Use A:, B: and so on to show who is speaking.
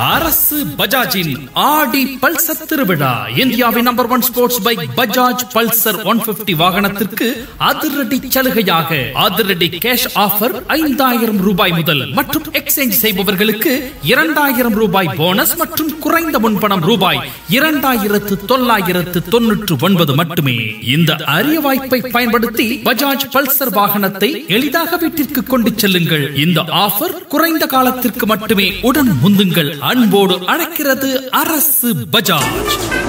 A: அரசு பஜாஜின் ஆடி பல்சர் திருவிழா இந்தியாவின் number one sports bike Bajaj Pulsar one fifty வாகனத்திற்கு அதிரடி சலுகையாக அதிரடி கேஷ் ஆஃபர் ஐந்தாயிரம் ரூபாய் முதல் மற்றும் எக்ஸ்சேஞ்ச் செய்பவர்களுக்கு இரண்டாயிரம் ரூபாய் போனஸ் மற்றும் குறைந்த முன்பணம் ரூபாய் இரண்டாயிரத்து தொள்ளாயிரத்து தொன்னூற்று ஒன்பது மட்டுமே இந்த அரிய வாய்ப்பை பயன்படுத்தி பஜாஜ் பல்சர் வாகனத்தை எளிதாக வீட்டிற்கு கொண்டு செல்லுங்கள் இந்த ஆஃபர் குறைந்த காலத்திற்கு மட்டுமே உடன் முந்துங்கள் அன்போடு அழைக்கிறது அரசு பஜாஜ்